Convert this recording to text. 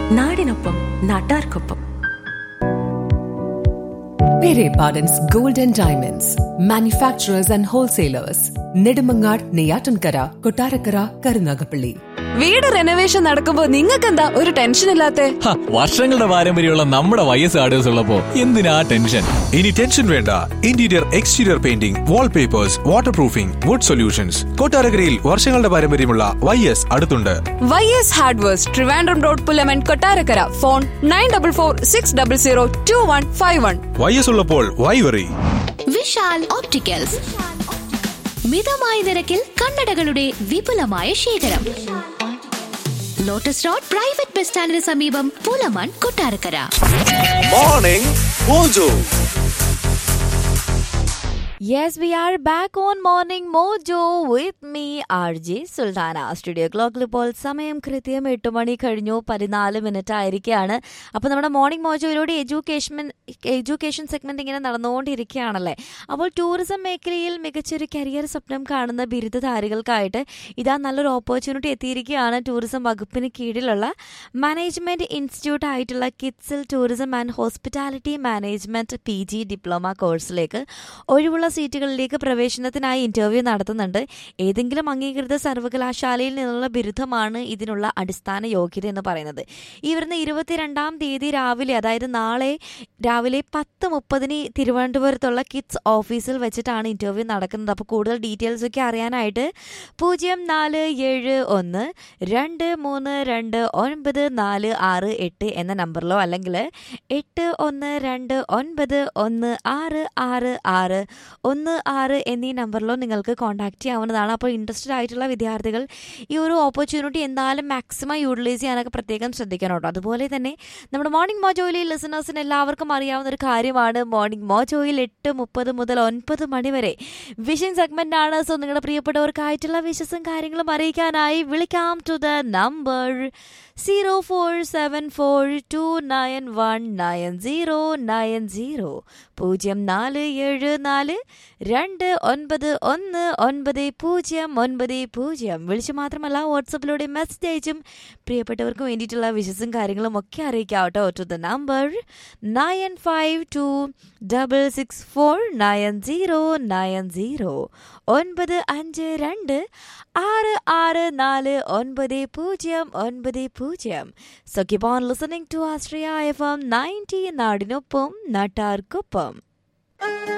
നാടിനൊപ്പം നാട്ടാർക്കൊപ്പം Pere Pardon's Gold and Diamonds, manufacturers and wholesalers, Nedumangad, Neyatankara, Kotarakara, Karunagapalli. വീട് renovation നടക്കുമ്പോ നിങ്ങൾക്കെന്താ ഒരു ടെൻഷൻ ഇല്ലാത്തെ ഹ, വർഷങ്ങളുടെ പാരമ്പര്യമുള്ള നമ്മുടെ വൈ എസ് ആർഡേഴ്സ് ഉള്ളപ്പോ എന്തിനാ ടെൻഷൻ ഇനി ടെൻഷൻ വേണ്ട interior exterior painting wallpapers waterproofing wood solutions കൊട്ടാരക്കരയിൽ വർഷങ്ങളുടെ പാരമ്പര്യമുള്ള വൈ എസ് അടുത്തുണ്ട് Y S hardwares Trivandrum road Pulamon Kottarakkara phone nine double four six double zero two one five one Y S ഉള്ളപ്പോൾ why worry Vishal opticals മിതമായ നിരക്കിൽ കണ്ണടകളുടെ വിപുലമായ ശേഖരം ലോട്ടസ് റോഡ് പ്രൈവറ്റ് ബസ് സ്റ്റാൻഡിന് സമീപം Pulamon Kottarakkara morning mojo Yes, we are back on Morning Mojo with me, RJ Sulthana studio ക്ലോക്കിൽ ഇപ്പോൾ സമയം കൃത്യം എട്ട് മണി കഴിഞ്ഞു പതിനാല് മിനിറ്റ് ആയിരിക്കുകയാണ് അപ്പോൾ നമ്മുടെ മോർണിംഗ് മോജോയിലൂടെ എഡ്യൂക്കേഷൻ എഡ്യൂക്കേഷൻ സെഗ്മെന്റ് ഇങ്ങനെ നടന്നുകൊണ്ടിരിക്കുകയാണല്ലേ അപ്പോൾ ടൂറിസം മേഖലയിൽ മികച്ചൊരു കരിയർ സ്വപ്നം കാണുന്ന ബിരുദധാരികൾക്കായിട്ട് ഇതാ നല്ലൊരു ഓപ്പർച്യൂണിറ്റി എത്തിയിരിക്കുകയാണ് ടൂറിസം വകുപ്പിന് കീഴിലുള്ള മാനേജ്മെന്റ് ഇൻസ്റ്റിറ്റ്യൂട്ട് ആയിട്ടുള്ള കിഡ്സിൽ tourism and hospitality management P G diploma കോഴ്സിലേക്ക് ഒഴിവുള്ള സീറ്റുകളിലേക്ക് പ്രവേശനത്തിനായി ഇന്റർവ്യൂ നടത്തുന്നുണ്ട് ഏതെങ്കിലും അംഗീകൃത സർവകലാശാലയിൽ നിന്നുള്ള ബിരുദമാണ് ഇതിനുള്ള അടിസ്ഥാന യോഗ്യത എന്ന് പറയുന്നത് ഈ വരുന്ന ഇരുപത്തിരണ്ടാം തീയതി രാവിലെ അതായത് നാളെ രാവിലെ പത്ത് മുപ്പതിന് തിരുവനന്തപുരത്തുള്ള കിഡ്സ് ഓഫീസിൽ വെച്ചിട്ടാണ് ഇന്റർവ്യൂ നടക്കുന്നത് അപ്പോൾ കൂടുതൽ ഡീറ്റെയിൽസ് ഒക്കെ അറിയാനായിട്ട് പൂജ്യം നാല് ഏഴ് ഒന്ന് രണ്ട് മൂന്ന് രണ്ട് ഒൻപത് നാല് ആറ് എട്ട് എന്ന നമ്പറിലോ അല്ലെങ്കിൽ എട്ട് ഒന്ന് രണ്ട് ഒൻപത് ഒന്ന് ആറ് ആറ് ആറ് ഒന്ന് ആറ് എന്നീ നമ്പറിലോ നിങ്ങൾക്ക് കോൺടാക്ട് ചെയ്യാവുന്നതാണ് അപ്പോൾ ഇൻട്രസ്റ്റഡ് ആയിട്ടുള്ള വിദ്യാർത്ഥികൾ ഈ ഒരു ഓപ്പർച്യൂണിറ്റി എന്തായാലും മാക്സിമം യൂട്ടിലൈസ് ചെയ്യാനൊക്കെ പ്രത്യേകം ശ്രദ്ധിക്കണം കേട്ടോ അതുപോലെ തന്നെ നമ്മുടെ മോർണിംഗ് മോജോയിലെ ലിസണേഴ്സിന് എല്ലാവർക്കും അറിയാവുന്ന ഒരു കാര്യമാണ് മോർണിംഗ് മോജോയിൽ എട്ട് മുപ്പത് മുതൽ ഒൻപത് മണി വരെ വിഷൻ സെഗ്മെന്റ് ആണ് സോ നിങ്ങളുടെ പ്രിയപ്പെട്ടവർക്കായിട്ടുള്ള വിശസും കാര്യങ്ങളും അറിയിക്കാനായി വിളിക്കാം to the number zero four seven four two nine one nine zero nine zero പൂജ്യം നാല് ഏഴ് നാല് രണ്ട് ഒൻപത് ഒന്ന് ഒൻപത് പൂജ്യം ഒൻപത് പൂജ്യം വിളിച്ചു മാത്രമല്ല വാട്സപ്പിലൂടെ മെസ്സേജ് അയച്ചും പ്രിയപ്പെട്ടവർക്ക് വേണ്ടിയിട്ടുള്ള വിശസും കാര്യങ്ങളും ഒക്കെ അറിയിക്കാം കേട്ടോ to the number nine five two double six four nine zero nine zero ഒൻപത് അഞ്ച് രണ്ട് ആറ് ആറ് നാല് ഒൻപത് പൂജ്യം ഒൻപത് പൂജ്യം so keep on listening to ആസ്ട്രിയ എഫ് എം നയൻറ്റി നാടിനൊപ്പം നാട്ടാർക്കൊപ്പം